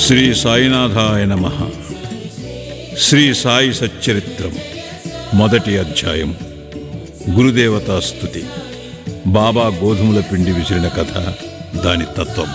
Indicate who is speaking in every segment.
Speaker 1: శ్రీ సాయినాథాయ నమ శ్రీ సాయి సచ్చరిత్రం మొదటి అధ్యాయం గురుదేవతా స్థుతి బాబా గోధుమల పిండి విసిరిన కథ దాని తత్వం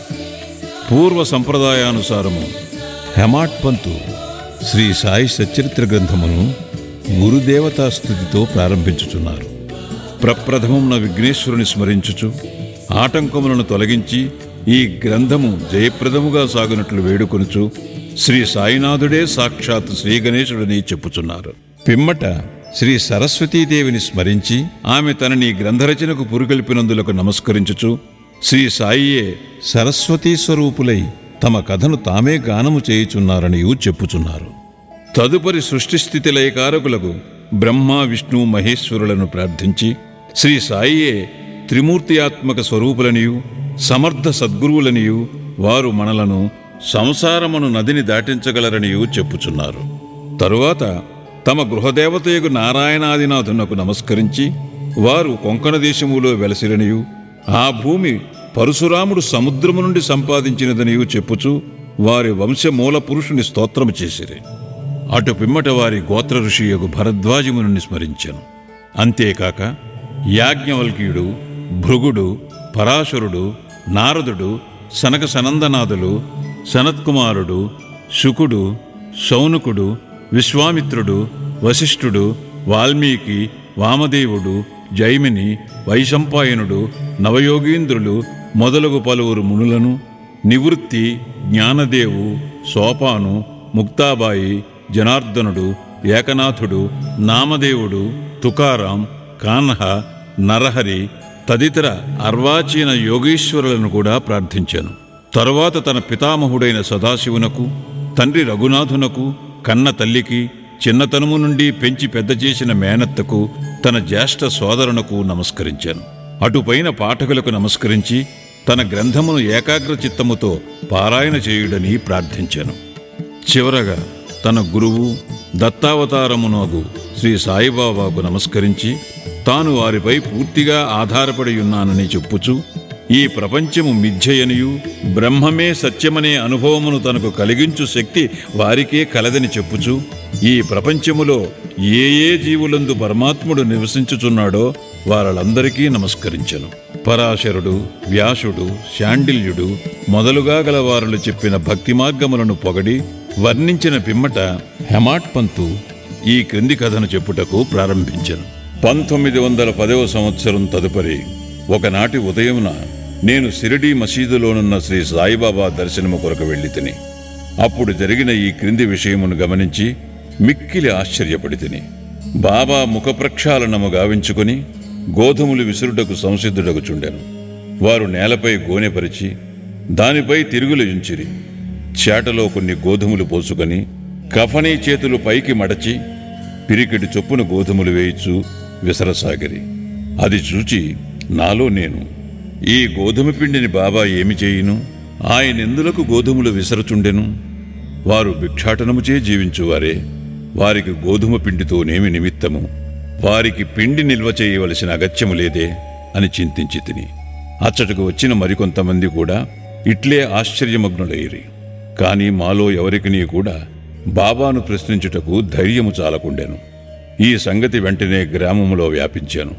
Speaker 1: పూర్వ సంప్రదాయానుసారము హెమాట్ పంతు శ్రీ సాయి సచ్చరిత్ర గ్రంథమును గురుదేవతా స్థుతితో ప్రారంభించుచున్నారు ప్రప్రథమమున విఘ్నేశ్వరుని స్మరించుచు ఆటంకములను తొలగించి ఈ గ్రంథము జయప్రదముగా సాగునట్లు వేడుకొనుచు శ్రీ సాయినాథుడే సాక్షాత్ శ్రీ గణేశుడని చెప్పుచున్నారు పిమ్మట శ్రీ సరస్వతీదేవిని స్మరించి ఆమె తనని గ్రంథరచనకు పురుగొల్పినందులకు నమస్కరించుచు శ్రీ సాయియే సరస్వతీ స్వరూపులై తమ కథను తామే గానము చేయుచున్నారనియూ చెప్పుచున్నారు తదుపరి సృష్టి స్థితి లయకారకులకు బ్రహ్మ విష్ణు మహేశ్వరులను ప్రార్థించి శ్రీ సాయియే త్రిమూర్తియాత్మక స్వరూపులనియు సమర్థ సద్గురువులనియు వారు మనలను సంసారమును నదిని దాటించగలరనియు చెప్పుచున్నారు తరువాత తమ గృహదేవతయకు నారాయణాదినాథునకు నమస్కరించి వారు కొంకణ దేశములో వెలసిరనియు ఆ భూమి పరశురాముడు సముద్రము నుండి సంపాదించినదనియు చెప్పుచు వారి వంశమూల పురుషుని స్తోత్రము చేసిరి అటు పిమ్మట వారి గోత్ర ఋషియగు భరద్వాజముని స్మరించెను అంతేకాక యాజ్ఞవల్క్యుడు భృగుడు పరాశరుడు నారదుడు సనక సనందనాథులు సనత్కుమారుడు శుకుడు శౌనకుడు విశ్వామిత్రుడు వశిష్ఠుడు వాల్మీకి వామదేవుడు జైమిని వైశంపాయనుడు నవయోగీంద్రులు మొదలగు పలువురు మునులను నివృత్తి జ్ఞానదేవు సోపాను ముక్తాబాయి జనార్దనుడు ఏకనాథుడు నామదేవుడు తుకారాం కాన్హ నరహరి తదితర అర్వాచీన యోగీశ్వరులను కూడా ప్రార్థించాను తరువాత తన పితామహుడైన సదాశివునకు తండ్రి రఘునాథునకు కన్న తల్లికి చిన్నతనము నుండి పెంచి పెద్ద చేసిన మేనత్తకు తన జ్యేష్ఠ సోదరునకు నమస్కరించాను అటుపైన పాఠకులకు నమస్కరించి తన గ్రంథమును ఏకాగ్ర చిత్తముతో పారాయణ చేయుడని ప్రార్థించాను చివరగా తన గురువు దత్తావతారమునగు శ్రీ సాయిబాబాకు నమస్కరించి తాను వారిపై పూర్తిగా ఆధారపడి ఉన్నానని చెప్పుచు ఈ ప్రపంచము మిథ్యయనియు బ్రహ్మమే సత్యమనే అనుభవమును తనకు కలిగించు శక్తి వారికే కలదని చెప్పుచు ఈ ప్రపంచములో ఏ ఏ జీవులందు పరమాత్ముడు నివసించుచున్నాడో వారందరికీ నమస్కరించెను పరాశరుడు వ్యాసుడు శాండిల్యుడు మొదలుగా గల వారులు చెప్పిన భక్తి మార్గములను పొగడి వర్ణించిన పిమ్మట హెమాట్ పంతు ఈ క్రింది కథను చెప్పుటకు ప్రారంభించెను పంతొమ్మిది వందల పదవ సంవత్సరం తదుపరి ఒకనాటి ఉదయమున నేను సిరిడి మసీదులోనున్న శ్రీ సాయిబాబా దర్శనము కొరకు వెళ్ళి తిని అప్పుడు జరిగిన ఈ క్రింది విషయమును గమనించి మిక్కిలి ఆశ్చర్యపడి తిని బాబా ముఖ ప్రక్షాళనము గావించుకొని గోధుమలు విసురుటకు సంసిద్ధుడగుచుండెను వారు నేలపై గోనెపరిచి దానిపై తిరుగులు ఉంచిరి చేటలో కొన్ని గోధుమలు పోసుకొని కఫనీ చేతులు పైకి మడచి పిరికిడి చొప్పున గోధుమలు వేయిచు విసరసాగిరి అది చూచి నాలో నేను ఈ గోధుమ పిండిని బాబా ఏమి చేయును ఆయనెందులకు గోధుమలు విసరచుండెను వారు భిక్షాటనముచే జీవించువారే వారికి గోధుమ పిండితోనేమి నిమిత్తము వారికి పిండి నిల్వ చేయవలసిన అగత్యము లేదే అని చింతించి తిని అచ్చటకు వచ్చిన మరికొంతమంది కూడా ఇట్లే ఆశ్చర్యమగ్నులైరి కాని మాలో ఎవరికినీ కూడా బాబాను ప్రశ్నించుటకు ధైర్యము చాలకుండెను ఈ సంగతి వెంటనే గ్రామములో వ్యాపించాను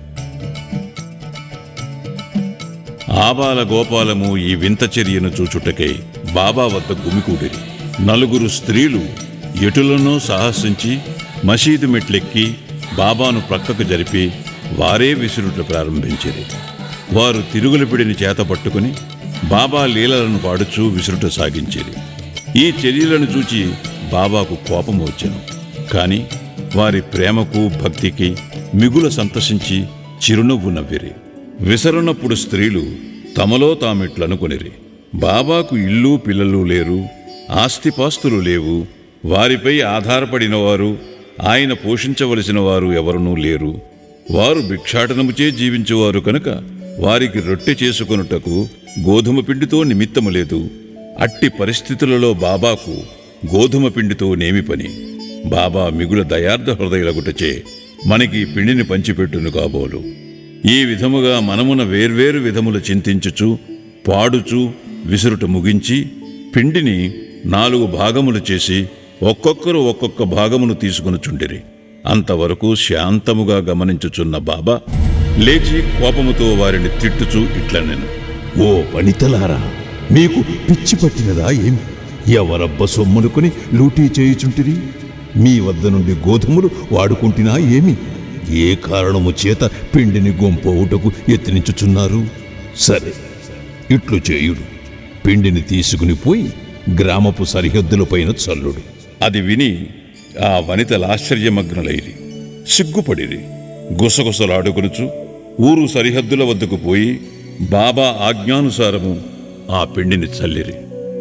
Speaker 1: ఆబాల గోపాలము ఈ వింత చర్యను చూచుటకై బాబా వద్ద గుమికూడిరి నలుగురు స్త్రీలు ఎటులనో సాహసించి మసీదు మెట్లెక్కి బాబాను ప్రక్కకు జరిపి వారే విసురుట ప్రారంభించిరి వారు తిరుగుల పిడిని చేత పట్టుకుని బాబా లీలలను పాడుచూ విసురుట సాగించిరి ఈ చర్యలను చూచి బాబాకు కోపం వచ్చెను కాని వారి ప్రేమకు భక్తికి మిగుల సంతసించి చిరునవ్వు నవ్విరి విసరునప్పుడు స్త్రీలు తమలో తామిట్లనుకొనిరి బాబాకు ఇల్లు పిల్లలు లేరు ఆస్తిపాస్తులు లేవు వారిపై ఆధారపడిన వారు ఆయన పోషించవలసిన వారు ఎవరునూ లేరు వారు భిక్షాటనముచే జీవించువారు కనుక వారికి రొట్టె చేసుకొనుటకు గోధుమ పిండితో నిమిత్తము లేదు అట్టి పరిస్థితులలో బాబాకు గోధుమ పిండితో నేమి పని బాబా మిగుల దయార్థ హృదయులగుటచే మనకి ఈ పిండిని పంచిపెట్టును కాబోలు ఈ విధముగా మనమున వేర్వేరు విధములు చింతించుచు పాడుచు విసురుట ముగించి పిండిని నాలుగు భాగములు చేసి ఒక్కొక్కరు ఒక్కొక్క భాగమును తీసుకునుచుండిరి అంతవరకు శాంతముగా గమనించుచున్న బాబా లేచి కోపముతో వారిని తిట్టుచూ ఇట్లనెను
Speaker 2: ఓ వనితలారా మీకు పిచ్చి పట్టినదా ఏమి ఎవరబ్బ సొమ్మునుకొని లూటీ చేయుచుంటిరి మీ వద్ద నుండి గోధుమలు వాడుకుంటున్నా ఏమి ఏ కారణము చేత పిండిని గొంపోవుటకు యత్నించుచున్నారు సరే ఇట్లు చేయుడు పిండిని తీసుకుని పోయి గ్రామపు సరిహద్దులపైన చల్లుడు
Speaker 1: అది విని ఆ వనితలు ఆశ్చర్యమగ్నులైరి సిగ్గుపడిరి గుసగుసలాడుకొనుచు ఊరు సరిహద్దుల వద్దకు పోయి బాబా ఆజ్ఞానుసారము ఆ పిండిని చల్లిరి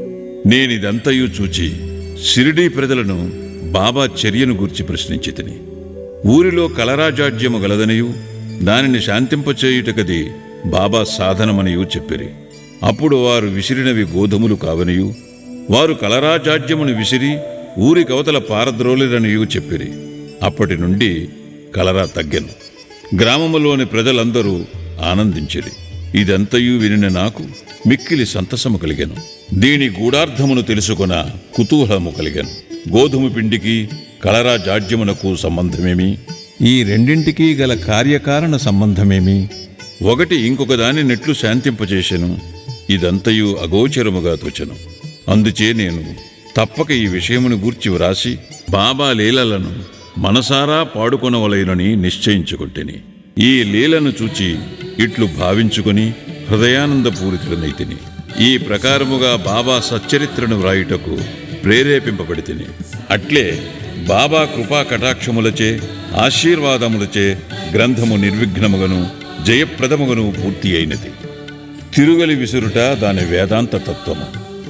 Speaker 1: నేనిదంతయు చూచి సిరిడీ ప్రజలను బాబా చర్యను గూర్చి ప్రశ్నించి తిని ఊరిలో కలరాజాడ్యము గలదనియు దానిని శాంతింపచేయుటకది బాబా సాధనమనియు చెప్పిరి అప్పుడు వారు విసిరినవి గోధుమలు కావనియు వారు కలరాజాడ్యమును విసిరి ఊరి కవతల పారద్రోలిరనియు చెప్పిరి అప్పటి నుండి కలరా తగ్గెను గ్రామములోని ప్రజలందరూ ఆనందించిరి ఇదంతయు వినిన నాకు మిక్కిలి సంతసము కలిగెను దీని గూఢార్థమును తెలుసుకొన కుతూహలము కలిగెను గోధుమ పిండికి కలరా జాడ్యమునకు సంబంధమేమి ఈ రెండింటికి గల కార్యకారణ సంబంధమేమి ఒకటి ఇంకొక దాని నెట్లు శాంతింపచేసెను ఇదంతయు అగోచరముగా తోచెను అందుచే నేను తప్పక ఈ విషయమును గూర్చి వ్రాసి బాబా లీలలను మనసారా పాడుకొనవలైనని నిశ్చయించుకుంటేని ఈ లీలను చూచి ఇట్లు భావించుకొని హృదయానందపూరితులనైతిని ఈ ప్రకారముగా బాబా సచ్చరిత్రను వ్రాయుటకు ప్రేరేపింపబడితిని అట్లే బాబా కృపా కటాక్షములచే ఆశీర్వాదములచే గ్రంథము నిర్విఘ్నముగను జయప్రదముగను పూర్తి అయినది తిరుగలి విసురుట దాని వేదాంత తత్వము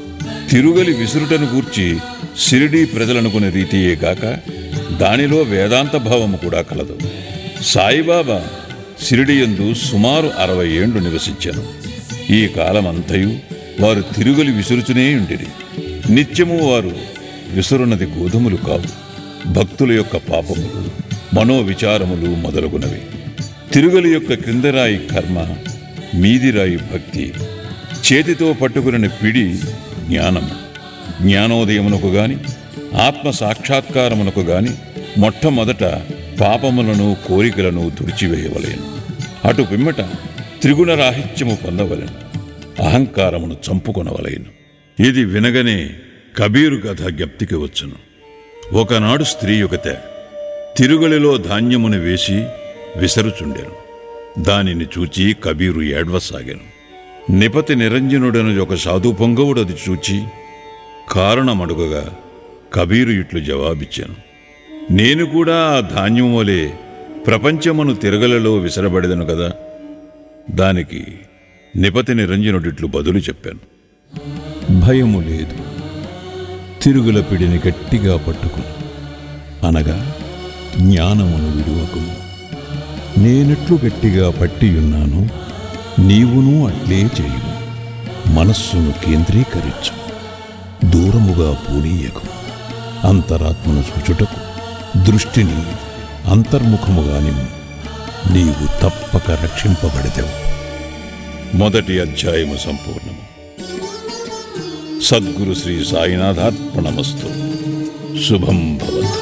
Speaker 1: తిరుగలి విసురుటను గూర్చి సిరిడీ ప్రజలనుకునే రీతియే గాక దానిలో వేదాంత భావము కూడా కలదు సాయిబాబా సిరిడియందు సుమారు అరవై ఏండ్లు నివసించాను ఈ కాలమంతయు వారు తిరుగలి విసురుచునే ఉండిరి నిత్యము వారు విసురున్నది గోధుమలు కావు భక్తుల యొక్క పాపములు మనోవిచారములు మొదలగునవి తిరుగలి యొక్క క్రిందరాయి కర్మ మీదిరాయి భక్తి చేతితో పట్టుకుని పిడి జ్ఞానము జ్ఞానోదయమునకు గాని ఆత్మ సాక్షాత్కారమునకు గాని మొట్టమొదట పాపములను కోరికలను తుడిచివేయవలేను అటు పిమ్మట త్రిగుణ రాహిత్యము పొందవలెను అహంకారమును చంపుకొనవలేను ఇది వినగనే కబీరు కథ జ్ఞప్తికి వచ్చును ఒకనాడు స్త్రీ ఒకతే తిరుగలిలో ధాన్యమును వేసి విసరుచుండెను దానిని చూచి కబీరు ఏడ్వసాగాను నిపతి నిరంజనుడను ఒక సాధు పొంగవుడు అది చూచి కారణమడుగగా కబీరు ఇట్లు జవాబిచ్చాను నేను కూడా ఆ ధాన్యం వలె ప్రపంచమును తిరగలలో విసరబడెదను కదా దానికి నిపతి నిరంజనుడిట్లు బదులు చెప్పాను
Speaker 2: భయము లేదు తిరుగుల పిడిని గట్టిగా పట్టుకును అనగా జ్ఞానమును విడువకును నేనెట్లు గట్టిగా పట్టియున్నాను నీవును అట్లే చేయు మనస్సును కేంద్రీకరించు దూరముగా పూనీయకు అంతరాత్మను చూచుటకు దృష్టిని అంతర్ముఖముగా నిమ్ము నీవు తప్పక రక్షింపబడదెవు
Speaker 1: మొదటి అధ్యాయము సంపూర్ణము సద్గురు శ్రీ సాయినాథార్పణమస్తు శుభం భవతు